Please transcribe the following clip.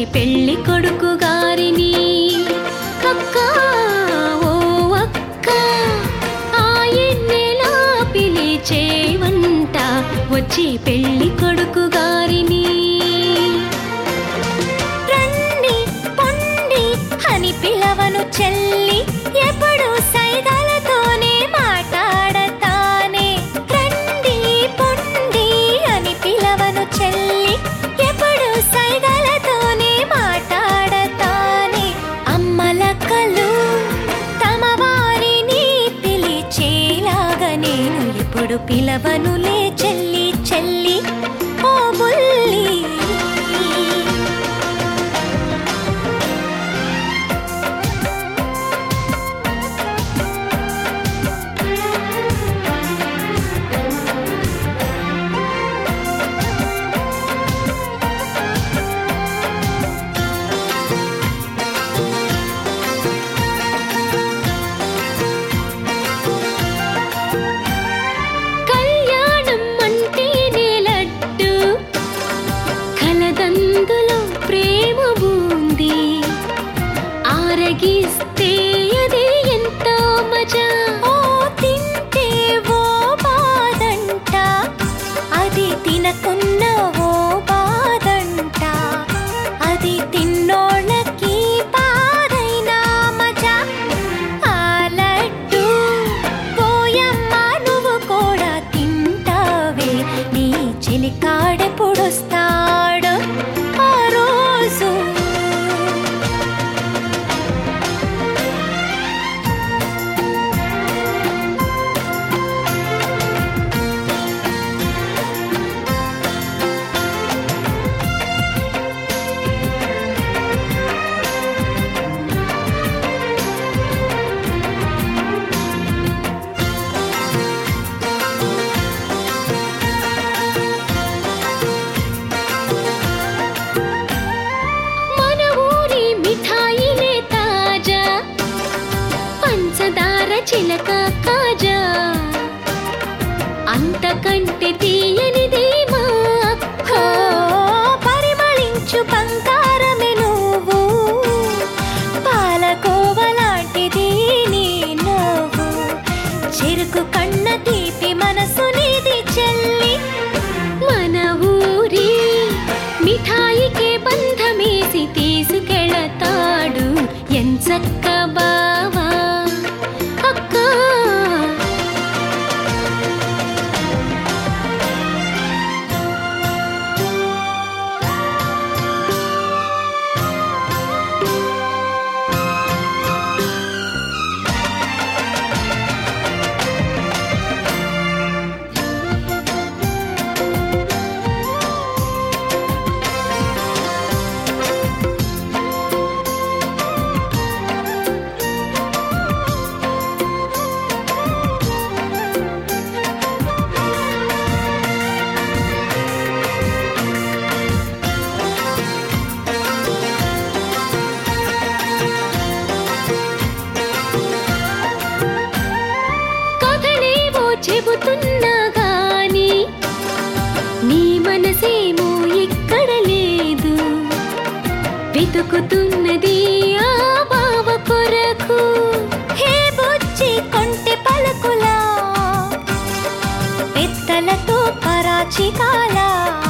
పెళ్లి కొడుకు గారిని అక్క ఓ అక్క ఆ ఎన్నెలా పిలిచేవంట వచ్చి పెళ్లి కొడుకు గారిని రండి పొండి అని పిలవను చెల్లి ఎప్పుడు సైగలతోనే మాట్లాడతానే రండి పొండి అని పిలవను చెల్లి ఎప్పుడు సైగలతోనే మాట్లాడతానే అమ్మలక్కలు తమ వారిని పిలిచేలాగా నేను ఇప్పుడు పిలవనులే చెల్లి చెల్లి ఓ బుల్లి కళ్యాణం అంటేనే లడ్డు కలదందులో ప్రేమ ఉంది ఆరగిస్తే అదే ఎంతో మజా ఓ తింటే ఓ బాదంట అది తినకున్న ఓ బాదంట అది తిన్నోళ్ళకి పాదైనా మజా ఆ లడ్డు పోయమ్మ నువ్వు కూడా తింటావే నీ చెలికాడెప్పుడొస్తాడు ఆ రోజు మన ఊరి మిఠాయిలే తాజా పంచదార చిలక కాజా అంతకంటే తీయనిదే మా అక్క పరిమళించు బంగారమే నువ్వు పాలకోవలాంటిది నీ నవ్వు చెరుకు కన్న తీపి మనసు నీది చెల్లి మన ఊరి మిఠాయికే బంధమేసి తీసుకెళతాడు ఎంచక్క బావా అక్క కథలేవో చెబుతున్నా గాని నీ మనసేమో ఇక్కడ లేదు వెతుకుతున్నది ఆ బావ కొరకు హే బుజ్జి కొంటె పలుకులా పెద్దలతో పరాచి కాలా